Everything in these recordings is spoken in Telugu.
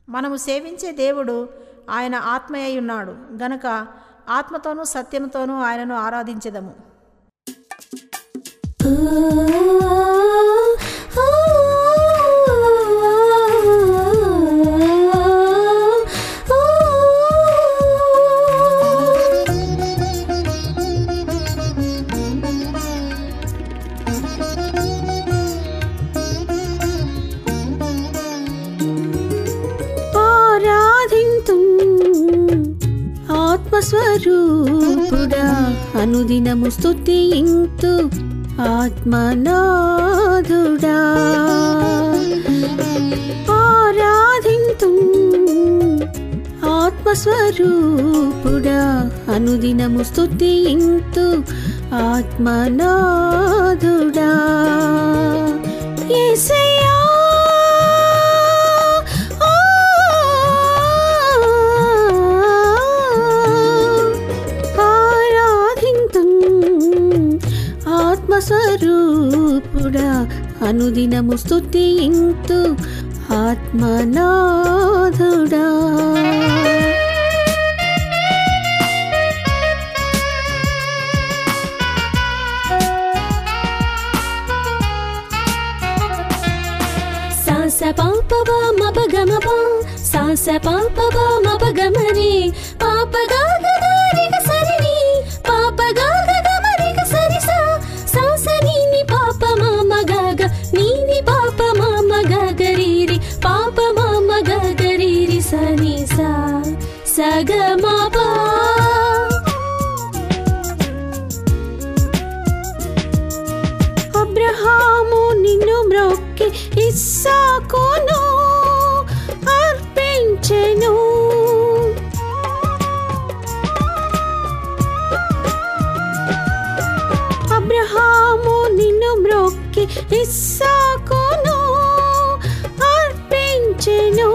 మనము సేవించే దేవుడు ఆయన ఆత్మయ్య ఉన్నాడు గనక ఆత్మతోనూ సత్యముతోనూ ఆయనను ఆరాధించెదము ఆరాధింతు ఆత్మస్వరూపుడా అనుదినము స్తుతింతు ఆత్మనాథుడా ఆరాధింతు ఆత్మస్వరూపుడా అనుదినము స్తుతింతు ఆత్మనాథుడా యేసయ్యా ఆరాధింతు ఆత్మస్వరూపుడా అనుదినము స్తుతింతు ఆత్మనాథుడా సాస పాపవ మపగమప సాస పాపవ మపగమరి పాపగా గదారిగ సరిని పాపగా గగమరిగ సరిసా సాస నీని పాప మామ గగ నీని పాప మామ గగరీరి పాప మామ గగరీరి సని సా సగ మాపా అబ్రహాము నిన్ను మ్రొక్కి ఇస్సాకును అర్పించెను అబ్రహాము నిన్ను మ్రొక్కి ఇస్సాకును అర్పించెను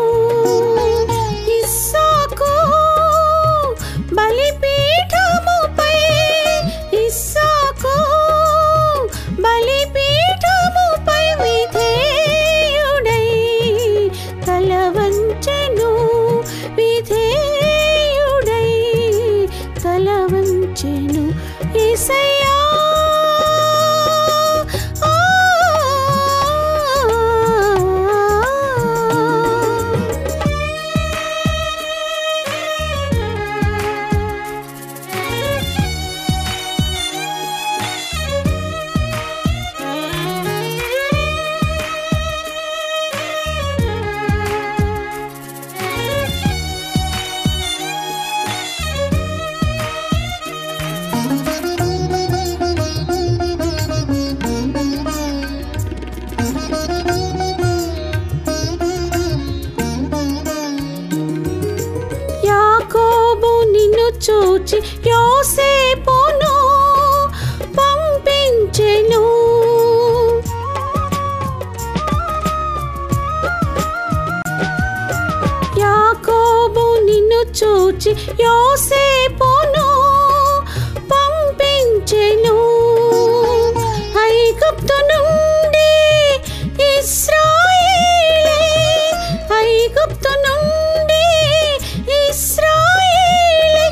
ఇస్సాకు బలిపీఠముపై ఇస్సాకు బలిపీఠముపై విధేయుడై తల వంచెను విధేయుడై తల వంచెను యేసయ్యా ఆ యాకోబు నిన్ను చూచి యోసేపును పంపించెను యాకోబు నిన్ను చూచి యోసేపును పంపించెను ఐగుప్తు నుండి ఇస్రాయేలే ఐగుప్తు నుండి ఇస్రాయేలే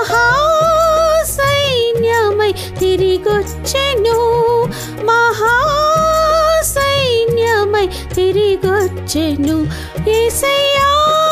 మహాసైన్యమై తిరిగొచ్చెను మహాసైన్యమై తిరిగొచ్చెను యేసయ్యా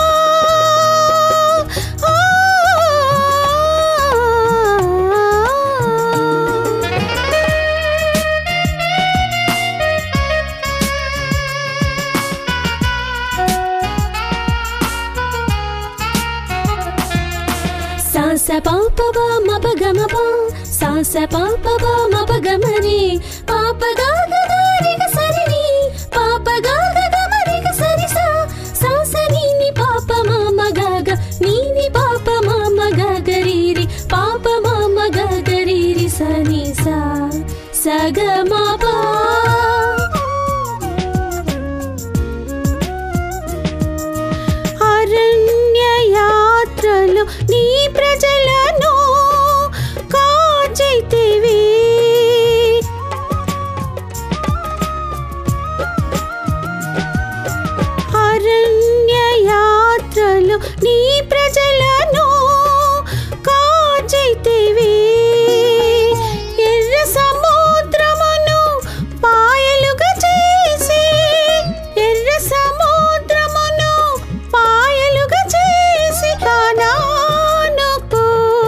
సాస పాపవ మపగమప సాస పాపవ మపగమరి పాపగా గదారిగ సరిని పాపగా గగమరిగ సరిసా సాస నీని పాప మామ గగ నీని పాప మామ గగరీరి పాప మామ గగరీరి సని సా సగ మాపా అరణ్య యాత్రలు నీ ప్రజలను కాచితివి నీ ప్రజలను కాచితివి ఎర్ర సముద్రమును పాయలుగా చేసి ఎర్ర సముద్రమును పాయలుగా చేసి కానానుకు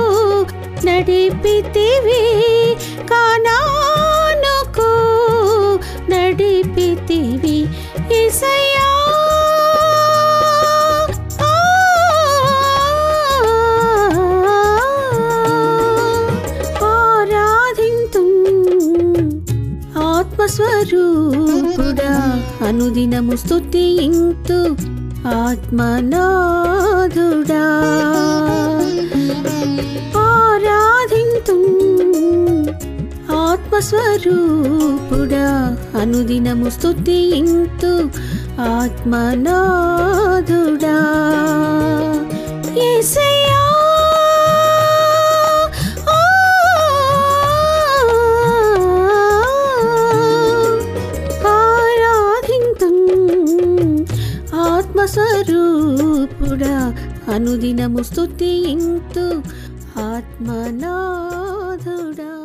నడిపితివి కానానుకు నడిపితివి ఏసయ్యా ఆరాధింతు ఆత్మస్వరూపుడా అనుదినము స్తుతింతు ఆత్మనాథుడా ఆరాధింతు ఆత్మస్వరూపుడా అనుదినము స్తుతింతు ఆత్మనాథుడా యేసయ్యా ఆరాధింతు ఆత్మస్వరూపుడా అనుదినము స్తుతింతు ఆత్మనాథుడా